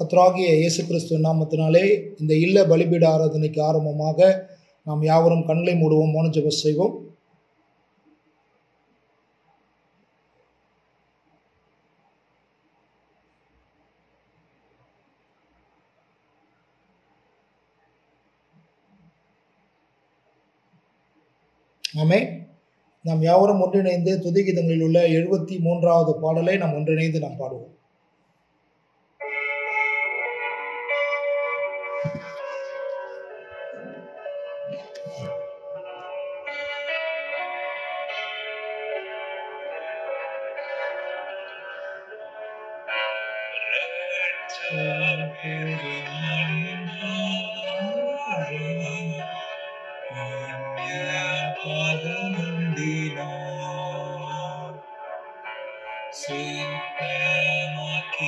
கர்த்தராகிய இயேசு கிறிஸ்துவ நாமத்தினாலே இந்த இல்ல பலிபீட ஆராதனைக்கு ஆரம்பமாக நாம் யாவரும் கண்களை மூடுவோம் மௌன ஜெபம் செய்வோம் ஆமே நாம் யாவரும் ஒன்றிணைந்து துதிகீதங்களில் உள்ள எழுபத்தி மூன்றாவது பாடலை நாம் ஒன்றிணைந்து நாம் பாடுவோம் சுத்தமாக்கி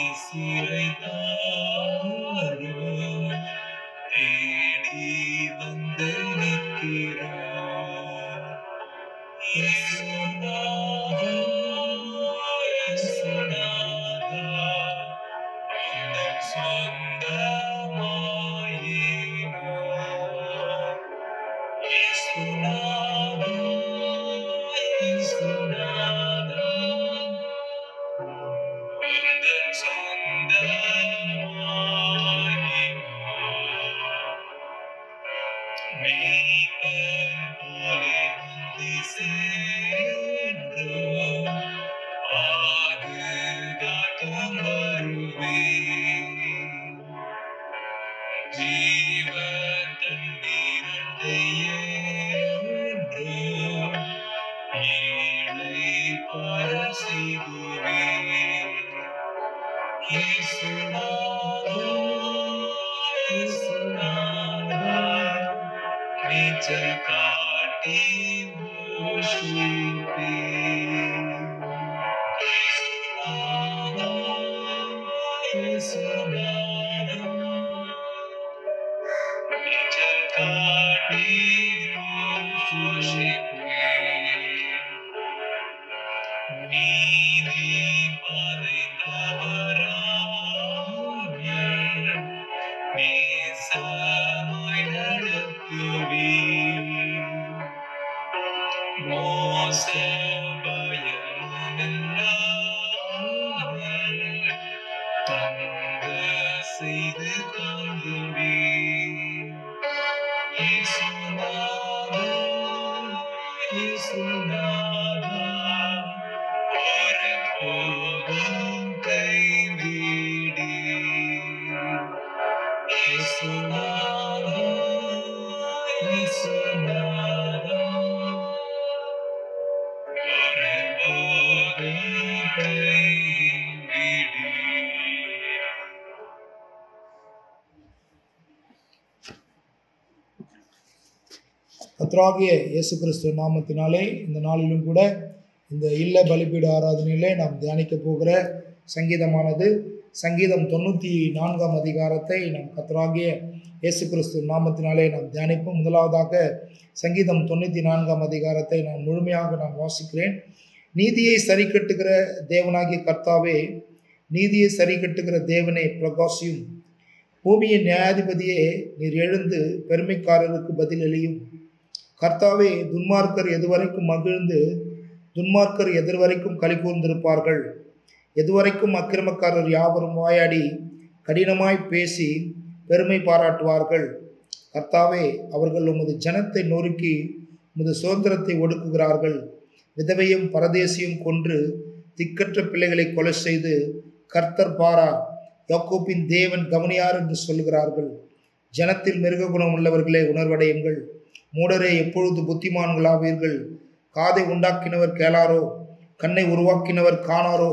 சிறைத்தாரும் தேடி வந்து நிற்கிறார் இயேசுநாதா, இயேசுநாதா, உந்தன் சொந்தமாயினார். இயேசுநாதா, இயேசுநாதா, உந்தன் சொந்தமாயினார். மேய்ப்பன் போலே வந்து சேர்ந்தோம். பாதுகாத்தும் வருவேன். ஜீவன் தண்ணீர் அண்டையேன்றோம். ஏழை பரசிகுவேன். இயேசுநாதா, இயேசுநாதா, நீச்சல் காட்டி போஷிப்பேன். இயேசுநாதா, இயேசுநாதா, நீச்சல் காட்டி போஷிப்பேன். நீதி பாதை தவறாமல் நேசமாய் நடத்துவீர். மோசம் பயமில்லாமல் தங்க செய்து காண்பீர். இயேசுநாதா, இயேசுநாதா, ஒருபோதும் கைவிடீர். இயேசுநாதா, இயேசுநாதா, ஒருபோதும் கைவிடீர். கர்த்தராகிய இயேசு கிறிஸ்துவ நாமத்தினாலே இந்த நாளிலும் கூட இந்த இல்ல பலிபீட ஆராதனையிலே நாம் தியானிக்க போகிற சங்கீதமானது சங்கீதம் தொண்ணூற்றி நான்காம் அதிகாரத்தை நாம் கர்த்தராகிய இயேசு கிறிஸ்துவ நாமத்தினாலே நாம் தியானிப்போம் முதலாவதாக சங்கீதம் தொண்ணூற்றி நான்காம் அதிகாரத்தை நான் முழுமையாக நான் வாசிக்கிறேன் நீதியை சரி கட்டுகிற தேவனாகிய கர்த்தாவே நீதியை சரி கட்டுகிற தேவனே பிரகாசியும் பூமியின் நியாயாதிபதியே நீர் எழுந்து பெருமைக்காரருக்கு பதிலளியும் கர்த்தாவே துன்மார்க்கர் எதுவரைக்கும் மகிழ்ந்து துன்மார்க்கர் எதிர்வரைக்கும் களி கூர்ந்திருப்பார்கள் எதுவரைக்கும் அக்கிரமக்காரர் யாவரும் வாயாடி கடினமாய் பேசி பெருமை பாராட்டுவார்கள் கர்த்தாவே அவர்கள் உமது ஜனத்தை நொறுக்கி உமது சுதந்திரத்தை ஒடுக்குகிறார்கள் விதவையும் பரதேசியும் கொன்று திக்கற்ற பிள்ளைகளை கொலை செய்து கர்த்தர் பாரார் யாக்கோப்பின் தேவன் கவனியார் என்று சொல்கிறார்கள் ஜனத்தில் மிருக குணம் உள்ளவர்களே உணர்வடையுங்கள் மூடரே எப்பொழுது புத்திமான்களாவீர்கள் காதை உண்டாக்கினவர் கேளாரோ கண்ணை உருவாக்கினவர் காணாரோ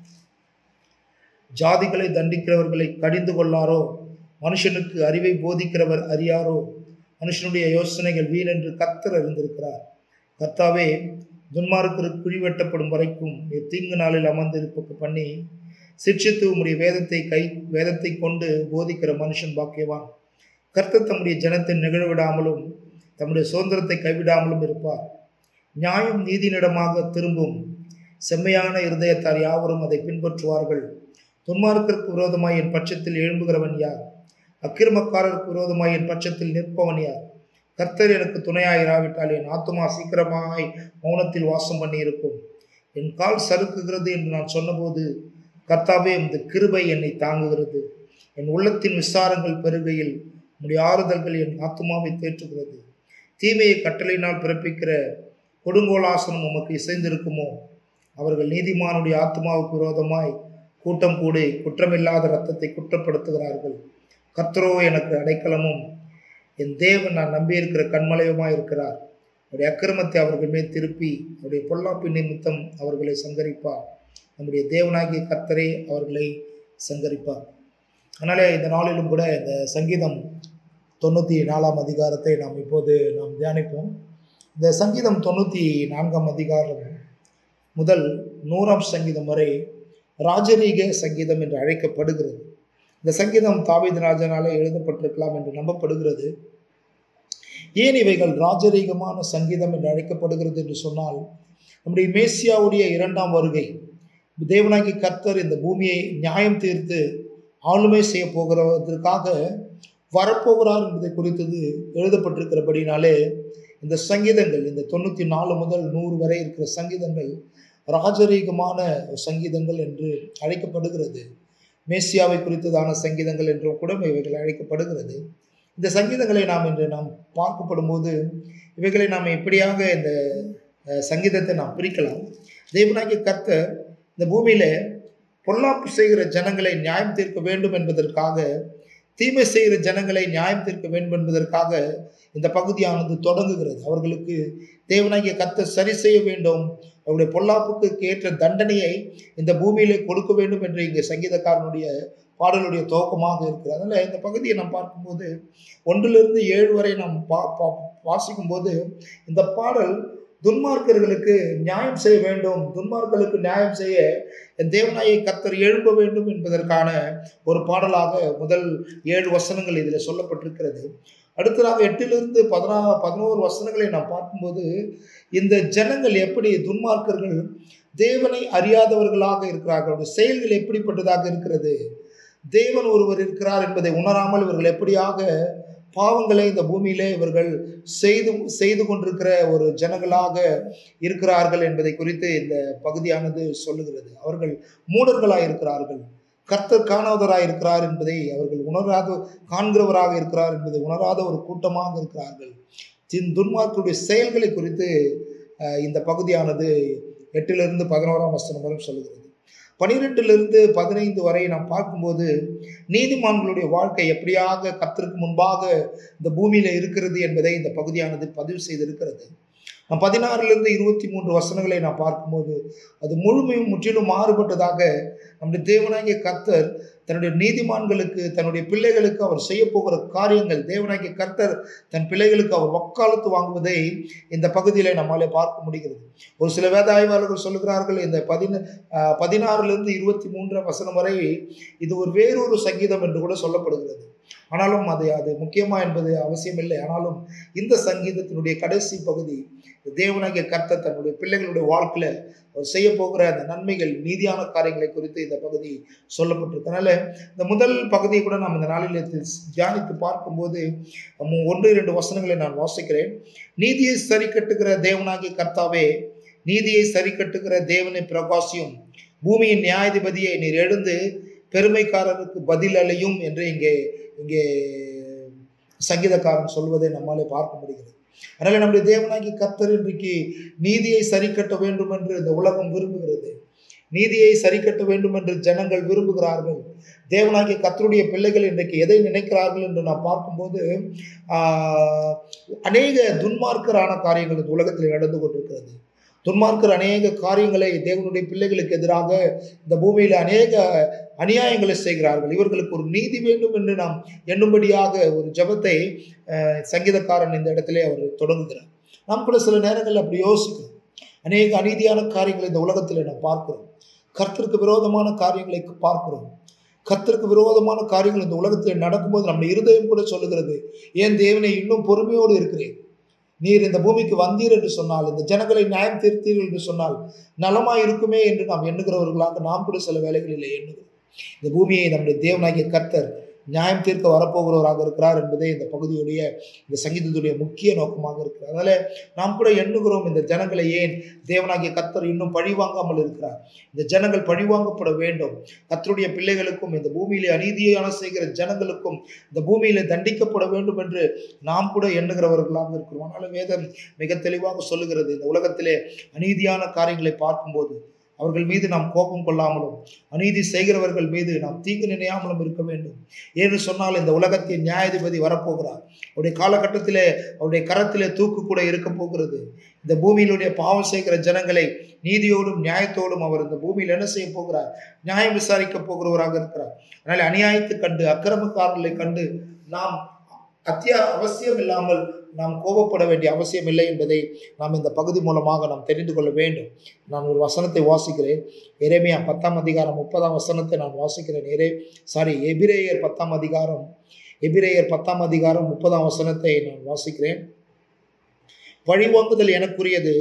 ஜாதிகளை தண்டிக்கிறவர்களை கடிந்து கொள்ளாரோ மனுஷனுக்கு அறிவை போதிக்கிறவர் அறியாரோ மனுஷனுடைய யோசனைகள் வீணென்று கத்தர் அறிந்திருக்கிறார் கர்த்தாவே துன்மார்க்கருக்கு குழிவெட்டப்படும் வரைக்கும் நீர் தீங்கு நாளில் அமர்ந்திருப்ப பண்ணி சிக்ஷித்து உம்முடைய வேதத்தை கை வேதத்தை கொண்டு போதிக்கிற மனுஷன் பாக்கியவான் கர்த்தர் தம்முடைய ஜனத்தை நிகழ்விடாமலும் தம்முடைய சுதந்திரத்தை கைவிடாமலும் இருப்பார் நியாயம் நீதியினிடமாக திரும்பும் செம்மையான இருதயத்தார் யாவரும் அதை பின்பற்றுவார்கள் துன்மார்க்கருக்கு விரோதமாய் என் பட்சத்தில் எழும்புகிறவன் யார் அக்கிரமக்காரருக்கு விரோதமாய் என் பட்சத்தில் நிற்பவன் யார் கர்த்தர் எனக்கு துணையாயிராவிட்டால் என் ஆத்துமா சீக்கிரமாய் மௌனத்தில் வாசம் பண்ணியிருக்கும் என் கால் சறுக்குகிறது என்று நான் சொன்னபோது கர்த்தாவே இந்த கிருபை என்னை தாங்குகிறது என் உள்ளத்தின் விசாரங்கள் பெருகையில் உம்முடைய ஆறுதல்கள் என் ஆத்துமாவை தேற்றுகிறது தீமையை கட்டளையினால் பிறப்பிக்கிற கொடுங்கோலாசனம் உமக்கு இசைந்திருக்குமோ அவர்கள் நீதிமானுடைய ஆத்மாவுக்கு விரோதமாய் கூட்டம் கூடி குற்றமில்லாத இரத்தத்தை குற்றப்படுத்துகிறார்கள் கர்த்தரோ எனக்கு அடைக்கலமும் என் தேவன் நான் நம்பியிருக்கிற கண்மலையுமாய் இருக்கிறார் அவருடைய அக்கிரமத்தை அவர்கள் மேல் திருப்பி அவருடைய பொல்லாப்பு நிமித்தம் அவர்களை சங்கரிப்பார் நம்முடைய தேவனாகிய கர்த்தரே அவர்களை சங்கரிப்பார் அதனாலே இந்த நாளிலும் கூட இந்த சங்கீதம் தொண்ணூற்றி நாலாம் அதிகாரத்தை நாம் இப்போது நாம் தியானிப்போம் இந்த சங்கீதம் தொண்ணூற்றி நான்காம் அதிகாரம் முதல் நூறாம் சங்கீதம் வரை ராஜரீக சங்கீதம் என்று அழைக்கப்படுகிறது இந்த சங்கீதம் தாவீது ராஜனாலே எழுதப்பட்டிருக்கலாம் என்று நம்பப்படுகிறது ஏன் இவைகள் ராஜரீகமான சங்கீதம் என்று அழைக்கப்படுகிறது என்று சொன்னால் நம்முடைய மேசியாவுடைய இரண்டாம் வருகை தேவனாகி கர்த்தர் இந்த பூமியை நியாயம் தீர்த்து ஆளுமை செய்ய போகிறதற்காக வரப்போகிறார் என்பதை குறித்தது எழுதப்பட்டிருக்கிறபடினாலே இந்த சங்கீதங்கள் இந்த தொண்ணூற்றி நாலு முதல் நூறு வரை இருக்கிற சங்கீதங்கள் ராஜரீகமான சங்கீதங்கள் என்று அழைக்கப்படுகிறது மேசியாவை குறித்ததான சங்கீதங்கள் என்றும் கூட இவைகள் அழைக்கப்படுகிறது இந்த சங்கீதங்களை நாம் இன்று நாம் பார்க்கப்படும் போது இவைகளை நாம் எப்படியாக இந்த அஹ், சங்கீதத்தை நாம் பிரிக்கலாம் தேவனாகிய கர்த்தர் இந்த பூமியில பொல்லாப்பு செய்கிற ஜனங்களை நியாயம் தீர்க்க வேண்டும் என்பதற்காக தீமை செய்கிற ஜனங்களை நியாயம் தீர்க்க வேண்டும் என்பதற்காக இந்த பகுதியானது தொடங்குகிறது அவர்களுக்கு தேவனாகிய கர்த்தர் சரி செய்ய வேண்டும் அவருடைய பொல்லாப்புக்கு ஏற்ற தண்டனையை இந்த பூமியிலே கொடுக்க வேண்டும் என்று இங்கே சங்கீதக்காரனுடைய பாடலுடைய துவக்கமாக இருக்கிறது அதனால் இந்த பகுதியை நாம் பார்க்கும்போது ஒன்றிலிருந்து ஏழு வரை நாம் பா பா- வாசிக்கும்போது இந்த பாடல் துன்மார்க்கர்களுக்கு நியாயம் செய்ய வேண்டும் துன்மார்களுக்கு நியாயம் செய்ய என் தேவனாயை கத்தர் எழும்ப வேண்டும் என்பதற்கான ஒரு பாடலாக முதல் ஏழு வசனங்கள் இதில் சொல்லப்பட்டிருக்கிறது அடுத்ததாக எட்டிலிருந்து பதினா பதினோரு வசனங்களை நாம் பார்க்கும்போது இந்த ஜனங்கள் எப்படி துன்மார்க்கர்கள் தேவனை அறியாதவர்களாக இருக்கிறார்கள் அவருடைய செயல்கள் எப்படிப்பட்டதாக இருக்கிறது தேவன் ஒருவர் இருக்கிறார் என்பதை உணராமல் இவர்கள் எப்படியாக பாவங்களை இந்த பூமியிலே இவர்கள் செய்து செய்து கொண்டிருக்கிற ஒரு ஜனங்களாக இருக்கிறார்கள் என்பதை குறித்து இந்த பகுதியானது சொல்லுகிறது அவர்கள் மூடர்களாக இருக்கிறார்கள் கர்த்தர் காணாதவராக இருக்கிறார் என்பதை அவர்கள் உணராத காண்கிறவராக இருக்கிறார் என்பதை உணராத ஒரு கூட்டமாக இருக்கிறார்கள் தின் துன்மார்க்குடைய செயல்களை குறித்து அஹ், இந்த பகுதியானது எட்டிலிருந்து பதினோராம் வசனம் வரை சொல்லுகிறது பனிரெண்டிலிருந்து பதினைந்து வரை நாம் பார்க்கும்போது நீதிமான்களுடைய வாழ்க்கை எப்படியாக கர்த்தருக்கு முன்பாக இந்த பூமியில இருக்கிறது என்பதை இந்த பகுதியானது பதிவு செய்திருக்கிறது நாம் பதினாறிலிருந்து இருபத்தி மூன்று வசனங்களை நாம் பார்க்கும்போது அது முழுமையும் முற்றிலும் மாறுபட்டதாக நம்முடைய தேவனாகிய கர்த்தர் தன்னுடைய நீதிமான்களுக்கு தன்னுடைய பிள்ளைகளுக்கு அவர் செய்ய போகிற காரியங்கள் தேவனாகிய கர்த்தர் தன் பிள்ளைகளுக்கு அவர் வக்காலத்து வாங்குவதை இந்த பகுதியில நம்மாலே பார்க்க முடிகிறது ஒரு சில வேத ஆய்வாளர்கள் சொல்லுகிறார்கள் இந்த பதின ஆஹ் பதினாறிலிருந்து இருபத்தி மூன்றாம் வசனம் வரை இது ஒரு வேறொரு சங்கீதம் என்று கூட சொல்லப்படுகிறது ஆனாலும் அது அது முக்கியமா என்பது அவசியம் இல்லை ஆனாலும் இந்த சங்கீதத்தினுடைய கடைசி பகுதி தேவனாகிய கர்த்தர் தன்னுடைய பிள்ளைகளுடைய வாழ்க்கையில அவர் செய்ய போகிற அந்த நன்மைகள் நீதியான காரியங்களை குறித்து இந்த பகுதி சொல்லப்பட்டிருக்கு அதனால இந்த முதல் பகுதியை கூட நாம் இந்த நாளில் தியானித்து பார்க்கும்போது மு- ஒன்று இரண்டு வசனங்களை நான் வாசிக்கிறேன் நீதியை சரி கட்டுகிற தேவனாகிய கர்த்தாவே நீதியை சரி கட்டுகிற தேவனை பிரகாசியும் பூமியின் நியாயாதிபதியை நீர் எழுந்து பெருமைக்காரருக்கு பதில் அலையும் என்று இங்கே இங்கே சங்கீதக்காரன் சொல்வதை நம்மாலே பார்க்க முடிகிறது அதனால நம்முடைய தேவனாகி கர்த்தர் இன்றைக்கு நீதியை சரி கட்ட வேண்டும் என்று இந்த உலகம் விரும்புகிறது நீதியை சரி கட்ட வேண்டும் என்று ஜனங்கள் விரும்புகிறார்கள் தேவனாகிய கர்த்தருடைய பிள்ளைகள் இன்றைக்கு எதை நினைக்கிறார்கள் என்று நாம் பார்க்கும்போது ஆஹ், அநேக துன்மார்க்கரான காரியங்கள் இந்த உலகத்தில் நடந்து கொண்டிருக்கிறது துன்மார்க்கர் அநேக காரியங்களை தேவனுடைய பிள்ளைகளுக்கு எதிராக இந்த பூமியில் அநேக அநியாயங்களை செய்கிறார்கள் இவர்களுக்கு ஒரு நீதி வேண்டும் என்று நாம் எண்ணும்படியாக ஒரு ஜெபத்தை அஹ், சங்கீதக்காரன் இந்த இடத்திலே அவர் தொடங்குகிறார் நாம் கூட சில நேரங்களில் அப்படி யோசிக்கிறோம் அநேக அநீதியான காரியங்களை இந்த உலகத்தில் நாம் பார்க்கிறோம் கர்த்தருக்கு விரோதமான காரியங்களை பார்க்கிறோம் கர்த்தருக்கு விரோதமான காரியங்கள் இந்த உலகத்தில் நடக்கும்போது நம்முடைய இருதயம் கூட சொல்லுகிறது ஏன் தேவனை இன்னும் பொறுமையோடு இருக்கிறேன் நீர் இந்த பூமிக்கு வந்தீர் என்று சொன்னால் இந்த ஜனங்களை நியாயம் தீர்த்தீர்கள் என்று சொன்னால் நலமாய் இருக்குமே என்று நாம் எண்ணுகிறவர்களாக நாம் கூட சில வேலைகளில் எண்ணுகிறோம் இந்த பூமியை நம்முடைய தேவனாகிய கர்த்தர் நியாயம் தீர்க்க வரப்போகிறவராக இருக்கிறார் என்பதே இந்த பகுதியுடைய இந்த சங்கீதத்துடைய முக்கிய நோக்கமாக இருக்கிறது அதனால நாம் கூட எண்ணுகிறோம் இந்த ஜனங்களை ஏன் தேவனாகிய கர்த்தர் இன்னும் பழிவாங்காமல் இருக்கிறார் இந்த ஜனங்கள் பழிவாங்கப்பட வேண்டும் கர்த்தருடைய பிள்ளைகளுக்கும் இந்த பூமியிலே அநீதியான செய்கிற ஜனங்களுக்கும் இந்த பூமியிலே தண்டிக்கப்பட வேண்டும் என்று நாம் கூட எண்ணுகிறவர்களாக இருக்கிறோம் அதனால வேதம் மிக தெளிவாக சொல்லுகிறது இந்த உலகத்திலே அநீதியான காரியங்களை பார்க்கும்போது அவர்கள் மீது நாம் கோபம் கொள்ளாமலும் அநீதி செய்கிறவர்கள் மீது நாம் தீங்கு நினையாமலும் இருக்க வேண்டும் ஏன்னு சொன்னால் இந்த உலகத்தின் நியாயாதிபதி வரப்போகிறார் அவருடைய காலகட்டத்திலே அவருடைய கரத்திலே தூக்கு கூட இருக்க போகிறது இந்த பூமியிலுடைய பாவம் செய்கிற ஜனங்களை நீதியோடும் நியாயத்தோடும் அவர் இந்த பூமியில் என்ன செய்ய போகிறார் நியாயம் விசாரிக்க போகிறவராக இருக்கிறார் அதனால அநியாயத்தை கண்டு அக்கிரமக்காரர்களை கண்டு நாம் அத்தியா அவசியம் இல்லாமல் நாம் கோபப்பட வேண்டிய அவசியம் இல்லை என்பதை நாம் இந்த பகுதி மூலமாக நாம் தெரிந்து கொள்ள வேண்டும் நான் ஒரு வசனத்தை வாசிக்கிறேன் எரேமியா பத்தாம் அதிகாரம் முப்பதாம் வசனத்தை நான் வாசிக்கிறேன் எரே சாரி எபிரேயர் பத்தாம் அதிகாரம் எபிரேயர் பத்தாம் அதிகாரம் முப்பதாம் வசனத்தை நான் வாசிக்கிறேன் பழிவாங்குதல் எனக்குரியது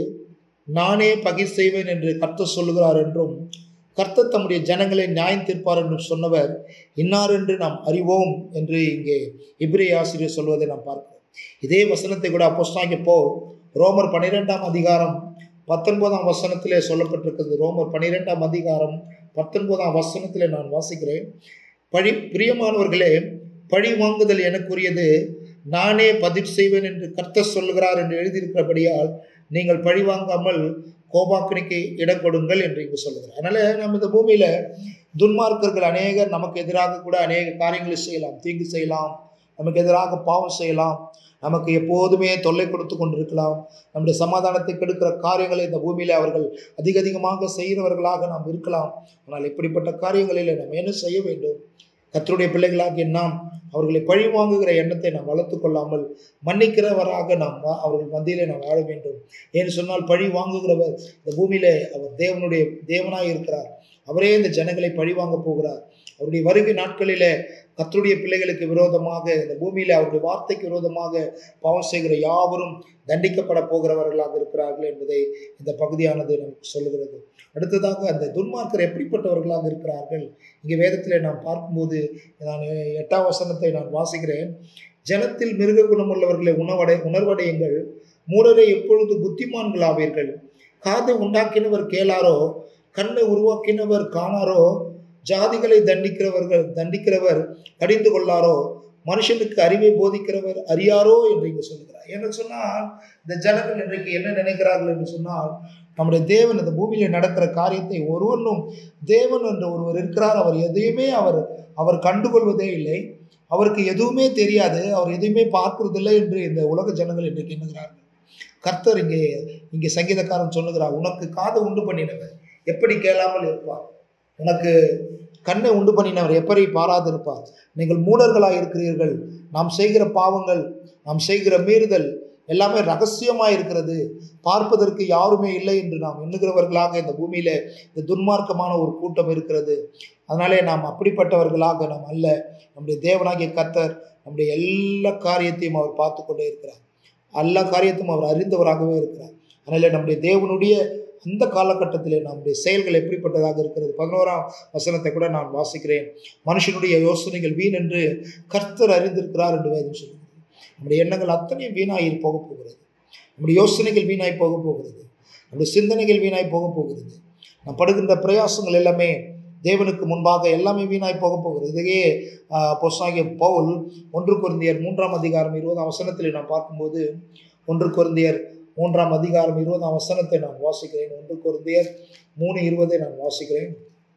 நானே பகிர் செய்வேன் என்று கர்த்தர் சொல்லுகிறார் என்றும் கர்த்தர் தம்முடைய ஜனங்களை நியாயம் தீர்ப்பார் என்றும் சொன்னவர் இன்னார் என்று நாம் அறிவோம் என்று இங்கே இப்ரே ஆசிரியர் சொல்வதை நாம் பார்க்கிறோம் இதே வசனத்தை கூட அப்போஸ்தாங்க போ ரோமர் பன்னிரெண்டாம் அதிகாரம் பத்தொன்பதாம் வசனத்திலே சொல்லப்பட்டிருக்கிறது ரோமர் பன்னிரெண்டாம் அதிகாரம் பத்தொன்பதாம் வசனத்திலே நான் வாசிக்கிறேன் பழி பிரியமானவர்களே பழி வாங்குதல் எனக்குரியது நானே பதிவு செய்வேன் என்று கர்த்தர் சொல்லுகிறார் என்று எழுதியிருக்கிறபடியால் நீங்கள் பழி வாங்காமல் கோபாக்கினிக்கு இடம் கொடுங்கள் என்று இங்கு சொல்லுகிறார் அதனால நம்ம இந்த பூமியில துன்மார்க்கர்கள் அநேகர் நமக்கு எதிராக கூட அநேக காரியங்களை செய்யலாம் தீங்கு செய்யலாம் நமக்கு எதிராக பாவம் செய்யலாம் நமக்கு எப்போதுமே தொல்லை கொடுத்து கொண்டிருக்கலாம் நம்முடைய சமாதானத்தை கெடுக்கிற காரியங்களை இந்த பூமியில அவர்கள் அதிக அதிகமாக செய்கிறவர்களாக நாம் இருக்கலாம் ஆனால் இப்படிப்பட்ட காரியங்களில் நாம் என்ன செய்ய வேண்டும் கத்தருடைய பிள்ளைகளாகிய நாம் அவர்களை பழி வாங்குகிற எண்ணத்தை நாம் வளர்த்து கொள்ளாமல் மன்னிக்கிறவராக நாம் வா- அவர்கள் மத்தியிலே நாம் வாழ வேண்டும் ஏன்னு சொன்னால் பழி வாங்குகிறவர் இந்த பூமியிலே அவர் தேவனுடைய தேவனாய் இருக்கிறார் அவரே இந்த ஜனங்களை பழி வாங்க போகிறார் அவருடைய வருகை நாட்களிலே கத்தருடைய பிள்ளைகளுக்கு விரோதமாக இந்த பூமியில அவருடைய வார்த்தைக்கு விரோதமாக பாவம் செய்கிற யாவரும் தண்டிக்கப்பட போகிறவர்களாக இருக்கிறார்கள் என்பதை இந்த பகுதியானது நமக்கு சொல்லுகிறது அடுத்ததாக அந்த துன்மார்க்கர் எப்படிப்பட்டவர்களாக இருக்கிறார்கள் இங்கே வேதத்தில் நாம் பார்க்கும்போது நான் எட்டாம் வசனத்தை நான் வாசிக்கிறேன் ஜனத்தில் மிருக குணமுள்ளவர்களை உணவடை உணர்வடையுங்கள் மூடரை எப்பொழுது புத்திமான்களாவீர்கள் காதை உண்டாக்கினவர் கேளாரோ கண்ணை உருவாக்கினவர் காணாரோ ஜாதிகளை தண்டிக்கிறவர்கள் தண்டிக்கிறவர் கடிந்து கொள்ளாரோ மனுஷனுக்கு அறிவை போதிக்கிறவர் அறியாரோ என்று இங்கு சொல்கிறார் என்று சொன்னால் இந்த ஜனங்கள் இன்றைக்கு என்ன நினைக்கிறார்கள் என்று சொன்னால் நம்முடைய தேவன் இந்த பூமியில நடக்கிற காரியத்தை ஒருவனும் தேவன் என்று ஒருவர் இருக்கிறார் அவர் எதையுமே அவர் அவர் கண்டுகொள்வதே இல்லை அவருக்கு எதுவுமே தெரியாது அவர் எதையுமே பார்க்கிறதில்லை என்று இந்த உலக ஜனங்கள் இன்றைக்கு எண்ணுகிறார்கள் கர்த்தர் இங்கே இங்கே சங்கீதக்காரன் சொல்லுகிறார் உனக்கு காதை உண்டு பண்ணினவர் எப்படி கேளாமல் இருப்பார் உனக்கு கண்ணை உண்டு பண்ணினவர் எப்படி பாராதிருப்பார் நீங்கள் மூடர்களாக இருக்கிறீர்கள் நாம் செய்கிற பாவங்கள் நாம் செய்கிற மீறுதல் எல்லாமே ரகசியமாக இருக்கிறது பார்ப்பதற்கு யாருமே இல்லை என்று நாம் எண்ணுகிறவர்களாக இந்த பூமியில இந்த துன்மார்க்கமான ஒரு கூட்டம் இருக்கிறது அதனாலே நாம் அப்படிப்பட்டவர்களாக நாம் அல்ல நம்முடைய தேவனாகிய கர்த்தர் நம்முடைய எல்லா காரியத்தையும் அவர் பார்த்து கொண்டே இருக்கிறார் எல்லா காரியத்தையும் அவர் அறிந்தவராகவே இருக்கிறார் அதனால நம்முடைய தேவனுடைய அந்த காலகட்டத்திலே நம்முடைய செயல்கள் எப்படிப்பட்டதாக இருக்கிறது பதினோராம் வசனத்தை கூட நான் வாசிக்கிறேன் மனுஷனுடைய யோசனைகள் வீண் என்று கர்த்தர் அறிந்திருக்கிறார் என்று வேதம் சொல்கிறது நம்முடைய எண்ணங்கள் அத்தனையும் வீணாகி போக போகிறது நம்முடைய யோசனைகள் வீணாய் போக போகிறது நம்முடைய சிந்தனைகள் வீணாய் போக போகிறது நாம் படுகின்ற பிரயாசங்கள் எல்லாமே தேவனுக்கு முன்பாக எல்லாமே வீணாய் போக போகிறது இதையே பொசாகிய பவுல் ஒன்று குருந்தியர் மூன்றாம் அதிகாரம் இருபதாம் வசனத்தில் நாம் பார்க்கும்போது ஒன்று குருந்தியர் மூன்றாம் அதிகாரம் இருபதாம் வசனத்தை நான் வாசிக்கிறேன் ஒன்று குருந்தியர் மூணு இருபதை நான் வாசிக்கிறேன்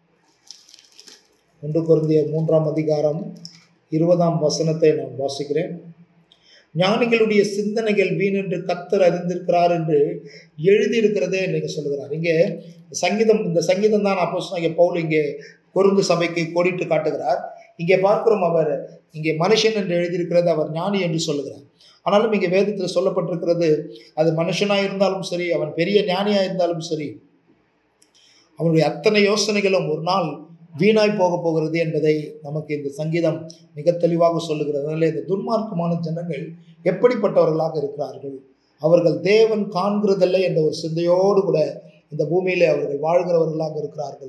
ஒன்று குருந்தியர் மூன்றாம் அதிகாரம் இருபதாம் வசனத்தை நான் வாசிக்கிறேன் ஞானிகளுடைய சிந்தனைகள் வீண் என்று கத்தர் அறிந்திருக்கிறார் என்று எழுதியிருக்கிறதே இன்னைக்கு சொல்லுகிறார் இங்கே சங்கீதம் இந்த சங்கீதம் தான் அப்போ பவுல் இங்கே கொருந்து சபைக்கு கோடிட்டு காட்டுகிறார் இங்கே பார்க்கிறோம் அவர் இங்கே மனுஷன் என்று எழுதியிருக்கிறது அவர் ஞானி என்று சொல்லுகிறார் ஆனாலும் இங்கே வேதத்தில் சொல்லப்பட்டிருக்கிறது அது மனுஷனாக இருந்தாலும் சரி அவன் பெரிய ஞானியாக இருந்தாலும் சரி அவனுடைய அத்தனை யோசனைகளும் ஒரு நாள் வீணாய் போக போகிறது என்பதை நமக்கு இந்த சங்கீதம் மிக தெளிவாக சொல்லுகிறது அதனால இந்த துன்மார்க்கமான ஜனங்கள் எப்படிப்பட்டவர்களாக இருக்கிறார்கள் அவர்கள் தேவன் காண்கிறதில்லை என்ற ஒரு சிந்தையோடு கூட இந்த பூமியிலே அவர்கள் வாழ்கிறவர்களாக இருக்கிறார்கள்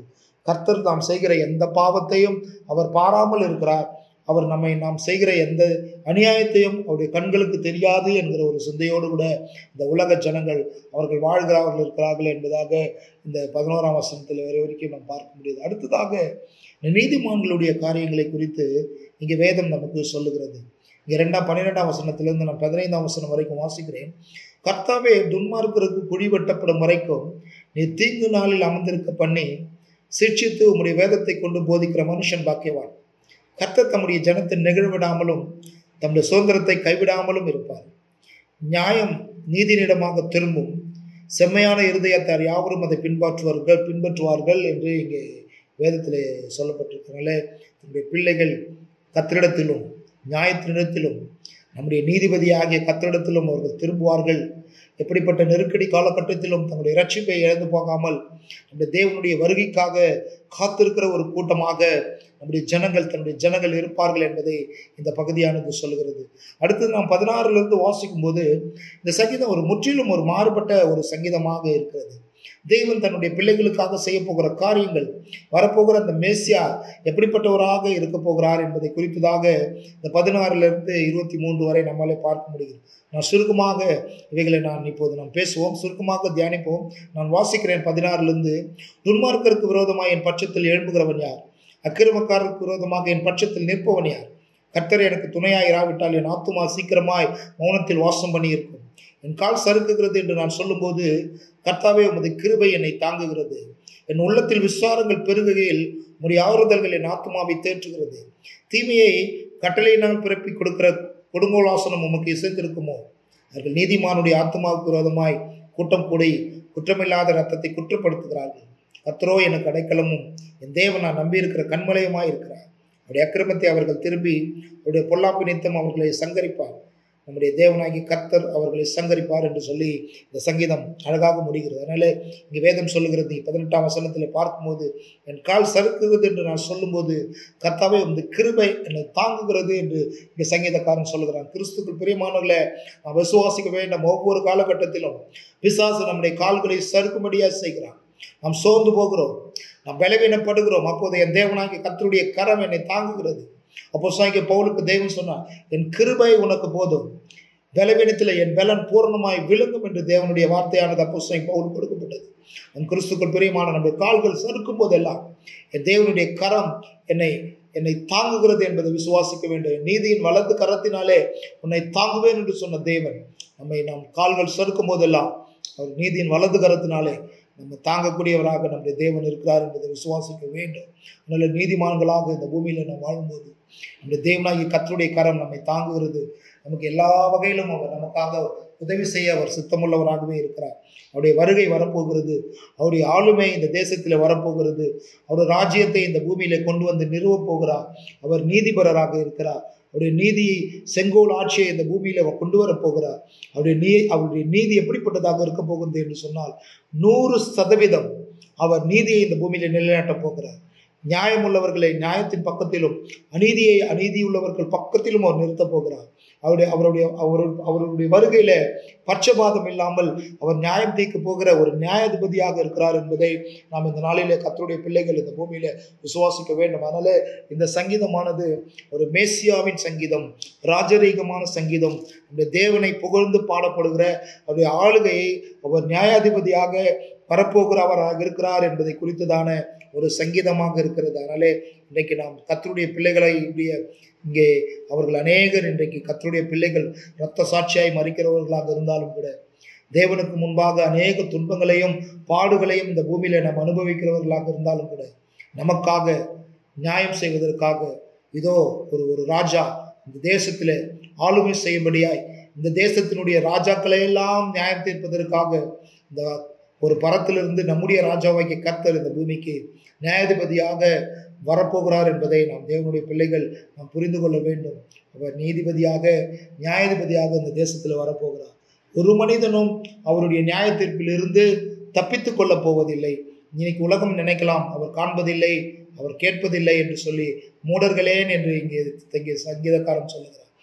கர்த்தர் நாம் செய்கிற எந்த பாவத்தையும் அவர் பாராமல் இருக்கிறார் அவர் நம்மை நாம் செய்கிற எந்த அநியாயத்தையும் அவருடைய கண்களுக்கு தெரியாது என்கிற ஒரு சிந்தையோடு கூட இந்த உலக ஜனங்கள் அவர்கள் வாழ்கிறார்கள் இருக்கிறார்கள் என்பதாக இந்த பதினோராம் வசனத்தில் வரை வரைக்கும் நாம் பார்க்க முடியுது அடுத்ததாக இந்த நீதிமான்களுடைய காரியங்களை குறித்து இங்கே வேதம் நமக்கு சொல்லுகிறது இங்கே ரெண்டாம் பன்னிரெண்டாம் வசனத்திலிருந்து நான் பதினைந்தாம் வசனம் வரைக்கும் வாசிக்கிறேன் கர்த்தாவே துன்மார்க்கருக்கு குழி வெட்டப்படும் வரைக்கும் நீ தீங்கு நாளில் அமர்ந்திருக்க பண்ணி சிக்ஷித்து உம்முடைய வேதத்தை கொண்டு போதிக்கிற மனுஷன் பாக்கியவான் கர்த்தர் தம்முடைய ஜனத்தை நெகிழ்விடாமலும் தம்முடைய சுதந்திரத்தை கைவிடாமலும் இருப்பார் நியாயம் நீதினிடமாக திரும்பும் செம்மையான இருதயத்தார் யாவரும் அதை பின்பற்றுவார்கள் பின்பற்றுவார்கள் என்று இங்கே வேதத்திலே சொல்லப்பட்டிருக்கிறனால நம்முடைய பிள்ளைகள் கத்திரிடத்திலும் நியாயத்தினிடத்திலும் நம்முடைய நீதிபதியாகிய கத்திரிடத்திலும் அவர்கள் திரும்புவார்கள் எப்படிப்பட்ட நெருக்கடி காலகட்டத்திலும் தங்களுடைய ரட்சிப்பை இழந்து போகாமல் நம்முடைய தேவனுடைய வருகைக்காக காத்திருக்கிற ஒரு கூட்டமாக நம்முடைய ஜனங்கள் தன்னுடைய ஜனங்கள் இருப்பார்கள் என்பதை இந்த பகுதியானது சொல்லுகிறது அடுத்தது நாம் பதினாறுலேருந்து வாசிக்கும் போது இந்த சங்கீதம் ஒரு முற்றிலும் ஒரு மாறுபட்ட ஒரு சங்கீதமாக இருக்கிறது தேவன் தன்னுடைய பிள்ளைகளுக்காக செய்ய போகிற காரியங்கள் வரப்போகிற அந்த மேசியா எப்படிப்பட்டவராக இருக்க போகிறார் என்பதை குறிப்பதாக இந்த பதினாறுலேருந்து இருபத்தி மூன்று வரை நம்மாலே பார்க்க முடிகிறது நான் சுருக்கமாக இவைகளை நான் இப்போது நாம் பேசுவோம் சுருக்கமாக தியானிப்போம் நான் வாசிக்கிறேன் பதினாறுலேருந்து துன்மார்க்கருக்கு விரோதமாக என் பட்சத்தில் எழும்புகிறவன் யார் அக்கிரமக்காரருக்கு விரோதமாக என் பட்சத்தில் நிற்பவன் யார் கர்த்தர் எனக்கு துணையாய் இராவிட்டால் என் ஆத்துமா சீக்கிரமாய் மௌனத்தில் வாசம் பண்ணியிருக்கும் என் கால் சறுக்குகிறது என்று நான் சொல்லும்போது கர்த்தாவே உமது கிருபை என்னை தாங்குகிறது என் உள்ளத்தில் விசாரங்கள் பெருகுகையில் உம்முடைய ஆறுதல்கள் என் ஆத்மாவை தேற்றுகிறது தீமையை கட்டளையினால் பிறப்பி கொடுக்கிற கொடுங்கோலாசனம் உமக்கு இசைந்திருக்குமோ அவர்கள் நீதிமானுடைய ஆத்மாவுக்கு விரோதமாய் கூட்டம் கூடி குற்றமில்லாத ரத்தத்தை குற்றப்படுத்துகிறார்கள் கத்தரோ எனக்கு அடைக்கலமும் என் தேவன் நான் நம்பியிருக்கிற கண்மலையுமாய் இருக்கிறார் அவருடைய அக்கிரமத்தை அவர்கள் திரும்பி அவருடைய பொல்லாப்பு நித்தம் அவர்களை சங்கரிப்பார் நம்முடைய தேவனாகி கர்த்தர் அவர்களை சங்கரிப்பார் என்று சொல்லி இந்த சங்கீதம் அழகாக முடிகிறது அதனால இங்கே வேதம் சொல்லுகிறது பதினெட்டாம் வசனத்தில் பார்க்கும்போது என் கால் சறுக்குகிறது என்று நான் சொல்லும்போது கர்த்தாவே இந்த கிருபை என்னை தாங்குகிறது என்று இங்கே சங்கீதக்காரன் சொல்லுகிறான் கிறிஸ்துக்கள் பிரியமானவர்களை நாம் விசுவாசிக்க வேண்டும் ஒவ்வொரு காலகட்டத்திலும் பிசாசு நம்முடைய கால்களை சறுக்கும்படியாக செய்கிறான் நாம் சோர்ந்து போகிறோம் நாம் பலவீனப்படுகிறோம் அப்போது என் தேவனாகிய கர்த்தருடைய கரம் என்னை தாங்குகிறது அப்போ சாய்க்கு பவுலுக்கு தெய்வம் சொன்னார் என் கிருபை உனக்கு போதும் பலவீனத்தில் என் பலன் பூரணமாய் விளங்கும் என்று தேவனுடைய வார்த்தையானது அப்போ சாய் பவுல் கொடுக்கப்பட்டது என் கிறிஸ்துக்கள் பிரியமான நம்முடைய கால்கள் சறுக்கும் போதெல்லாம் என் தேவனுடைய கரம் என்னை என்னை தாங்குகிறது என்பதை விசுவாசிக்க வேண்டும் என் நீதியின் வலது கரத்தினாலே உன்னை தாங்குவேன் என்று சொன்ன தேவன் நம்மை நாம் கால்கள் சறுக்கும் போதெல்லாம் அவர் நீதியின் வலது கரத்தினாலே நம்ம தாங்கக்கூடியவராக நம்முடைய தேவன் இருக்கிறார் என்பதை விசுவாசிக்க வேண்டும் அதனால நீதிமான்களாக இந்த பூமியில் நாம் வாழும்போது நம்முடைய தேவனாகிய கத்தருடைய கரம் நம்மை தாங்குகிறது நமக்கு எல்லா வகையிலும் அவர் நமக்காக உதவி செய்ய அவர் சித்தமுள்ளவராகவே இருக்கிறார் அவருடைய வருகை வரப்போகிறது அவருடைய ஆளுமை இந்த தேசத்தில் வரப்போகிறது அவருடைய ராஜ்யத்தை இந்த பூமியில கொண்டு வந்து நிறுவப் போகிறார் அவர் நீதிபரராக இருக்கிறார் அவருடைய நீதி செங்கோல் ஆட்சியை இந்த பூமியில அவர் கொண்டு வரப் போகிறார் அவருடைய நீ அவருடைய நீதி எப்படிப்பட்டதாக இருக்க போகிறது என்று சொன்னால் நூறு சதவீதம் அவர் நீதியை இந்த பூமியில நிலைநாட்டப் போகிறார் நியாயமுள்ளவர்களை நியாயத்தின் பக்கத்திலும் அநீதியை அநீதியுள்ளவர்கள் பக்கத்திலும் அவர் நிறுத்தப் போகிறார் அவருடைய அவருடைய அவர் அவருடைய வருகையில பட்சபாதம் இல்லாமல் அவர் நியாயம் தீர்க்க போகிற ஒரு நியாயாதிபதியாக இருக்கிறார் என்பதை நாம் இந்த நாளிலே கத்தருடைய பிள்ளைகள் இந்த பூமியில விசுவாசிக்க வேண்டும் அதனால இந்த சங்கீதமானது ஒரு மேசியாவின் சங்கீதம் ராஜரீகமான சங்கீதம் நம்முடைய தேவனை புகழ்ந்து பாடப்படுகிற அவருடைய ஆளுகையை அவர் நியாயாதிபதியாக வரப்போகிறவராக இருக்கிறார் என்பதை குறித்ததான ஒரு சங்கீதமாக இருக்கிறது அதனாலே இன்றைக்கு நாம் கத்தருடைய பிள்ளைகளை இப்படிய இங்கே அவர்கள் அநேகர் இன்றைக்கு கத்தருடைய பிள்ளைகள் இரத்த சாட்சியாய் மறிக்கிறவர்களாக இருந்தாலும் கூட தேவனுக்கு முன்பாக அநேக துன்பங்களையும் பாடுகளையும் இந்த பூமியில நாம் அனுபவிக்கிறவர்களாக இருந்தாலும் கூட நமக்காக நியாயம் செய்வதற்காக இதோ ஒரு ஒரு ராஜா இந்த தேசத்தில் ஆளுமை செய்யும்படியாய் இந்த தேசத்தினுடைய ராஜாக்களை எல்லாம் நியாயம் தீர்ப்பதற்காக இந்த ஒரு பரத்திலிருந்து நம்முடைய ராஜாவாகிய கர்த்தர் இந்த பூமிக்கு நியாயாதிபதியாக வரப்போகிறார் என்பதை நாம் தேவனுடைய பிள்ளைகள் நாம் புரிந்து கொள்ள வேண்டும் அவர் நீதிபதியாக நியாயாதிபதியாக இந்த தேசத்தில் வரப்போகிறார் ஒரு மனிதனும் அவருடைய நியாய தீர்ப்பிலிருந்து தப்பித்துக் கொள்ளப் போவதில்லை இன்னைக்கு உலகம் நினைக்கலாம் அவர் காண்பதில்லை அவர் கேட்பதில்லை என்று சொல்லி மூடர்களேன் என்று இங்கே இங்கே சங்கீதக்காரன் சொல்லுகிறார்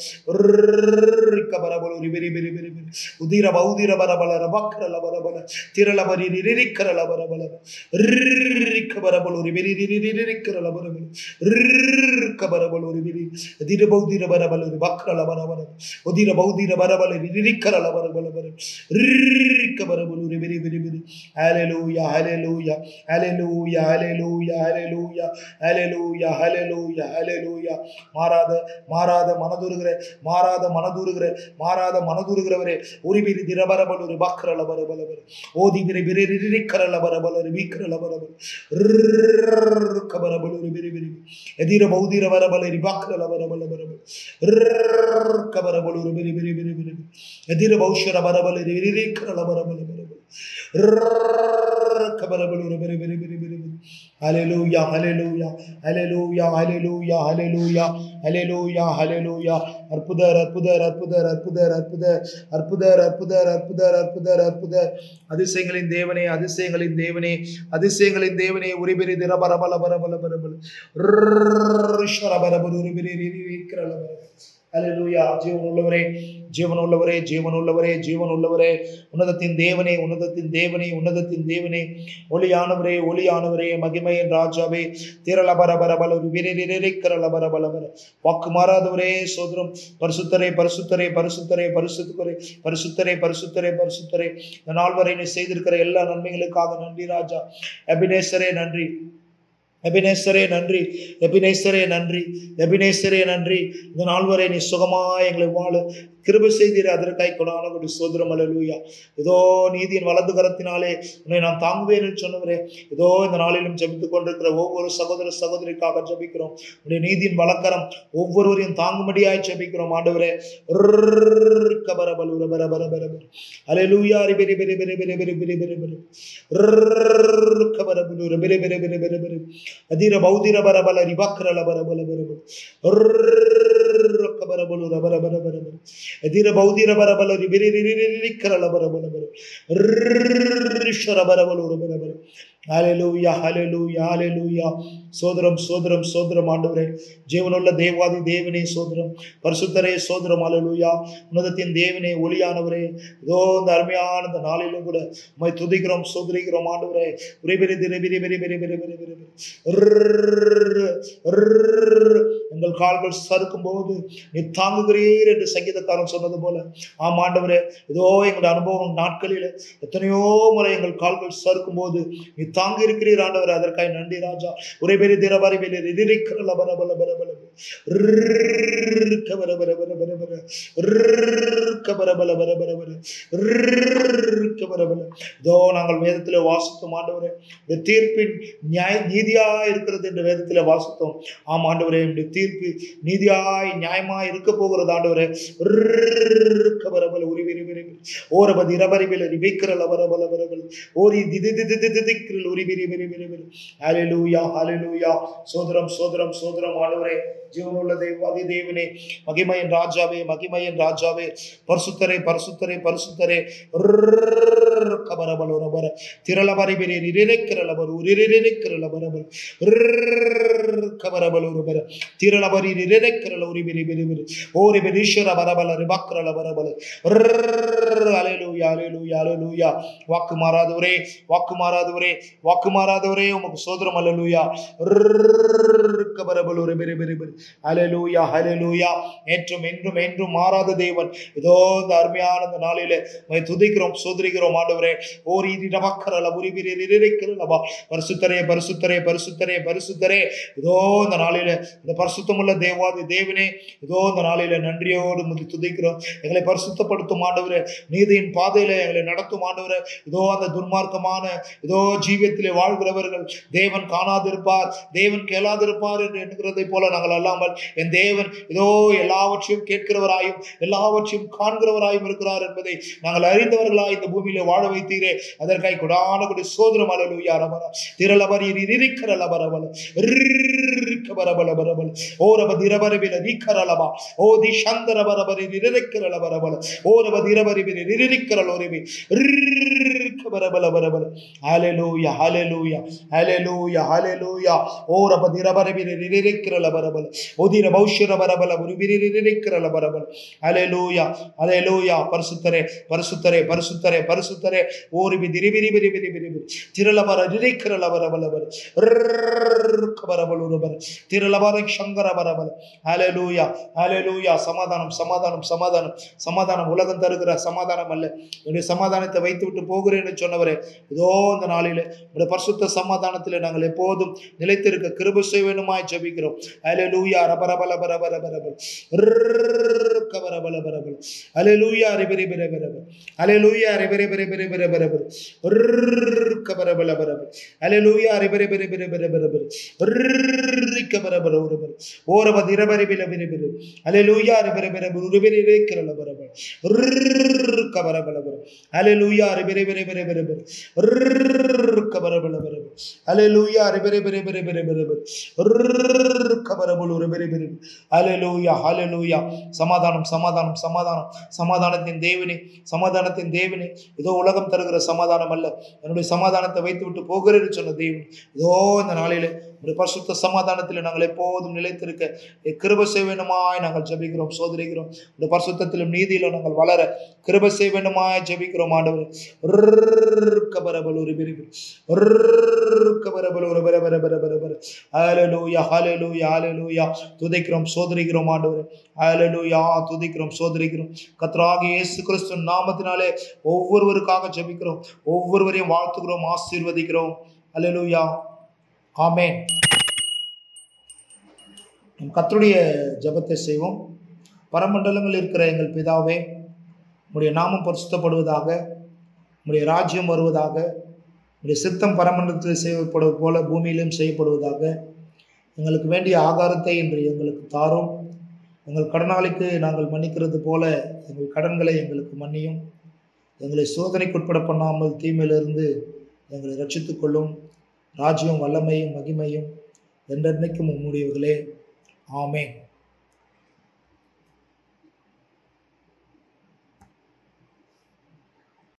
கபரபல ஒரு பெரி பெரி பெரி பெரி உதிர பௌதிர பரபல ரபக்கரல பரபல திரள பரி ரிரிக்கரல பரபல கபரபல ஒரு பெரி ரிரிக்கரல பரபல கபரபல ஒரு பெரி திர பௌதிர பரபல ஒரு பக்கரல பரபல உதிர பௌதிர பரபல ரிரிக்கரல பரபல பர கபரபல ஒரு பெரி பெரி பெரி ஹalleluya ஹalleluya ஹalleluya ஹalleluya ஹalleluya ஹalleluya ஹalleluya ஹalleluya மாறாத மாறாத மனதுருகிற மாறாத மனதுருகிற மாறாத மனதுருகிறவரே உரிபிரி திரபரபல் ஒரு பக்ரல பரபல ஓதி பிரி பிரி ரிரிக்கரல பரபல ஒரு வீக்கரல பரபல கபரபல் ஒரு பிரி பிரி எதிர பௌதிர வரபல ரி பக்ரல பரபல பரபல கபரபல் ஒரு பிரி பிரி பிரி பிரி எதிர பௌஷர பரபல ரி ரிரிக்கரல பரபல பரபல கபரபல் ஒரு பிரி பிரி பிரி பிரி ஹalleluya ஹalleluya ஹalleluya ஹalleluya ஹalleluya ஹalleluya ஹalleluya அற்புதர் அற்புதர் அற்புதர் அற்புதர் அற்புதர் அற்புதர் அற்புதர் அற்புதர் அற்புதர் அற்புதர் அதிசயங்களின் தேவனே அதிசயங்களின் தேவனே அதிசயங்களின் தேவனே உரிபெரி திர பரபல பரபல பரபல ரிஷர பரபல உரிபெரி ரிரிக்கிறல ஹalleluya ஜீவன் உள்ளவரே ஜீவன் உள்ளவரே ஜீவன் உள்ளவரே ஜீவன் உள்ளவரே உன்னதத்தின் தேவனே உன்னதத்தின் தேவனே உன்னதத்தின் தேவனே ஒளியானவரே ஒளியானவரே மகிமையின் ராஜாவே திரள பர பர பல ஒரு விரிக்கிறல பர பல பர வாக்கு மாறாதவரே சோதரம் பரிசுத்தரே பரிசுத்தரே பரிசுத்தரே பரிசுத்தரே பரிசுத்தரே பரிசுத்தரே பரிசுத்தரே இந்த நாள் வரை நீ செய்திருக்கிற எல்லா நன்மைகளுக்காக நன்றி ராஜா அபினேசரே நன்றி எபினேசரே நன்றி எபினேசரே நன்றி எபினேசரே நன்றி இந்த நாள் வரை நீ சுகமாய் எங்களை வாழ கிருபை செய்தீர் அதற்காய் கொடான ஒரு சோதரம் அலலூயா இதோ நீதியின் வலது கரத்தினாலே உன்னை நான் தாங்குவேன் என்று சொன்னவரே இதோ இந்த நாளிலும் ஜெபித்துக் கொண்டிருக்கிற ஒவ்வொரு சகோதர சகோதரிக்காக ஜெபிக்கிறோம் உடைய நீதியின் வழக்கரம் ஒவ்வொருவரையும் தாங்கும்படியாய் ஜெபிக்கிறோம் ஆண்டவரே கபரபல் பர பர பர பர அலலூயா பெரி பெரி பெரி பெரி பெரி பெரி பெரி பெரி கபரபுலூர பெரி பெரி பெரி பெரி பெரி அதிர பௌதிர பரபல ரிபக்ரல பரபல பரபல கபரபுலூர பர பர பர பர ಎದಿರ ಬೌದಿರ ಬರಬಲ ಬಿರಿ ರಿರಿರಿರಿಕ್ಕರಲ ಬರಬಲ ಬರ ರಿಶ್ವರ ಬರಬಲು ಬರಬಲ ஹalleluya ஹalleluya ஹalleluya சோதரம் சோதரம் சோதரம் ஆண்டவரே ஜீவனுள்ள தேவாதி தேவனே சோதரம் பரிசுத்தரே சோதரம் ஹalleluya உன்னதத்தின் தேவனே ஒளியானவரே இதோ இந்த அருமையான இந்த நாளிலும் கூட உம்மை துதிக்கிறோம் சோதரிக்கிறோம் ஆண்டவரே உரை பெரி திரி பெரி பெரி பெரி பெரி பெரி பெரி பெரி எங்கள் கால்கள் சறுக்கும் போது நீ தாங்குகிறீர் என்று சங்கீதக்காரன் சொன்னது போல ஆம் ஆண்டவரே இதோ எங்களுடைய அனுபவம் நாட்களில் எத்தனையோ முறை எங்கள் கால்கள் சறுக்கும் போது நீ தாங்கி இருக்கிறீர் ஆண்டவர் அதற்காக நன்றி ராஜா ஒரே பேரி திரவாரி வேலை எதிரிக்கிறல பல பல பல பல பர பர பர பர பர பர பல பல பர பர பர பல இதோ நாங்கள் வேதத்தில் வாசித்தோம் ஆண்டவரே இந்த தீர்ப்பின் நியாய நீதியா இருக்கிறது என்று வேதத்தில் வாசித்தோம் ஆம் ஆண்டவரே இந்த தீர்ப்பு நீதியாய் நியாயமாய் இருக்க போகிறது ஆண்டவரே பரபல உரி விரி விரி ஓரபதி இரபரிபில ரிபிக்கிறல பரபல பரபல ஓரி திதி திதி திதி திக்கிரல் உரி விரி விரி விரி விரி ஹalleluya ஹalleluya சோதரம் சோதரம் சோதரம் ஆண்டவரே ஜீவனுள்ள தேவாதி தேவனே மகிமையின் ராஜாவே மகிமையின் ராஜாவே பரிசுத்தரே பரிசுத்தரே பரிசுத்தரே கபரபல ரபர திரளபரி பெரிய ரிரிக்கிறலபர் உரிரிக்கிறலபரபர் கபரபல ரபர திரளபரி ரிரிக்கிறல உரி பெரிய பெரிய பெரிய ஓரி பெரீஸ்வர பரபல ரிபக்கிறல பரபல அலையலூயா அலையலூயா அலையலூயா வாக்கு மாறாதவரே வாக்கு மாறாதவரே வாக்கு மாறாதவரே உமக்கு சோதரம் அல்லலூயா கபரபல் ஒரு பெரிய பெரிய பெரிய அலையலூயா அலையலூயா நேற்றும் என்றும் என்றும் மாறாத தேவன் இதோ இந்த அருமையான இந்த நாளிலே உம்மை துதிக்கிறோம் சோதரிக்கிறோம் ஆண்டவரே ஓர் இது நமக்கரல உரி பெரிய இருக்கிறலபா பரிசுத்தரே பரிசுத்தரே பரிசுத்தரே பரிசுத்தரே இதோ இந்த நாளிலே இந்த பரிசுத்தமுள்ள தேவாதி தேவனே இதோ இந்த நாளில நன்றியோடு முதி துதிக்கிறோம் எங்களை பரிசுத்தப்படுத்தும் ஆண்டவரே நீதியின் பாதையில எங்களை நடத்தும் ஆண்டவரே இதோ அந்த துன்மார்க்கமான இதோ ஜீவியத்திலே வாழ்கிறவர்கள் தேவன் காணாதிருப்பார் தேவன் கேளாதிருப்பார் என்று எண்ணுகிறதை போல நாங்கள் அல்லாமல் என் தேவன் இதோ எல்லாவற்றையும் கேட்கிறவராயும் எல்லாவற்றையும் காண்கிறவராயும் இருக்கிறார் என்பதை நாங்கள் அறிந்தவர்களாய் இந்த பூமியில வாழ வைத்தீரே ஆண்டவரே அதற்காய் கொடான கொடி சோதரம் அலலுயா ரபர திரளபரி இருக்கிறல பரபல பரபல பரபல ஓ ரப திரபரபில நீக்கரலபா ஓ தி சந்தர பரபரி நிரக்கிறல பரபல ஓ ரப திரபரிபில நிரக்கிறல ஒருவி பரபல பரபல ஹalleluya ஹalleluya ஹalleluya ஹalleluya ஓ ரப திரபரபில நிரக்கிறல பரபல ஓ திர பௌஷ்யர பரபல ஒருவி நிரக்கிறல பரபல ஹalleluya ஹalleluya பரிசுத்தரே பரிசுத்தரே பரிசுத்தரே பரிசுத்தரே ஓரிபி திரிபிரி பிரி பிரி பிரி பிரி திரளபர நிரைக்கிறல பரபல பரபல ஒருபர திரளபர சங்கர பரபல ஹalleluya ஹalleluya சமாதானம் சமாதானம் சமாதானம் சமாதானம் உலகம் தருகிற சமாதானம் அல்ல என்னுடைய சமாதானத்தை வைத்து விட்டு போகிறேன்னு சொன்னவரே இதோ இந்த நாளிலே உடைய பரிசுத்த சமாதானத்தில் நாங்கள் எப்போதும் நிலைத்திருக்க கிருப செய்வேனுமாய் ஜெபிக்கிறோம் ஹalleluya ரபரபல பரபர பரபல கபரபல பரபல ஹalleluya ரிபரி பர பரப ஹalleluya ரிபரி பரி பரி பர பரப கபரபல பரப ஹalleluya ரிபரி பரி பரி பர பரப கபரபல ஒருபர ஓரப திரபரி பில பிரி பிரி ஹalleluya ரிபரி பரி உருபரி ரேக்கிறல பரப கபரபல பர ஹalleluya ரிபரி பரி பரி பர பர கபரபல பரப ஹalleluya ரிபரி பரி பரி பரி பரப கபரபல ஒருபரி பரி ஹalleluya ஹalleluya சமாதானம் சமாதானம் சமாதானம் சமாதானத்தின் தேவனே சமாதானத்தின் தேவனே ஏதோ உலகம் தருகிற சமாதானம் அல்ல என்னுடைய சமாதானத்தை வைத்து விட்டு போகிறேன்னு சொன்ன தேவன் ஏதோ இந்த நாளிலே ஒரு பரிசுத்த சமாதானத்தில் நாங்கள் எப்போதும் நிலைத்திருக்க கிருப செய்வேணுமாய் நாங்கள் ஜெபிக்கிறோம் சோதரிக்கிறோம் இந்த பரிசுத்தத்திலும் நீதியிலும் நாங்கள் வளர கிருப செய்வேணுமாய் ஜெபிக்கிறோம் ஆண்டவர் கபரபல் ஒரு பிரிவு கபரபல் ஒரு பர பர பர பர பர ஹalleluya ஹalleluya ஹalleluya துதிக்கிறோம் சோதரிக்கிறோம் ஆண்டவர் ஹalleluya துதிக்கிறோம் சோதரிக்கிறோம் கர்த்தராகிய இயேசு கிறிஸ்து நாமத்தினாலே ஒவ்வொருவருக்காக ஜெபிக்கிறோம் ஒவ்வொருவரையும் வாழ்த்துகிறோம் ஆசீர்வதிக்கிறோம் ஹalleluya ஆமென் நம் கர்த்தருடைய ஜெபத்தை செய்வோம் பரமண்டலங்களில் இருக்கிற எங்கள் பிதாவே உம்முடைய நாமம் பரிசுத்தப்படுவதாக உம்முடைய ராஜ்யம் வருவதாக உம்முடைய சித்தம் பரமண்டலத்தில் செய்யப்படுவது போல பூமியிலும் செய்யப்படுவதாக எங்களுக்கு வேண்டிய ஆகாரத்தை இன்று எங்களுக்கு தாரும் எங்கள் கடனாளிக்கு நாங்கள் மன்னிக்கிறது போல எங்கள் கடன்களை எங்களுக்கு மன்னியும் எங்களை சோதனைக்குட்பட பண்ணாமல் தீமையிலிருந்து எங்களை ரட்சித்துக் கொள்ளும் ராஜ்யம் வல்லமையும் மகிமையும் என்றென்னைக்கும் உம்முடையவர்களே ஆமென்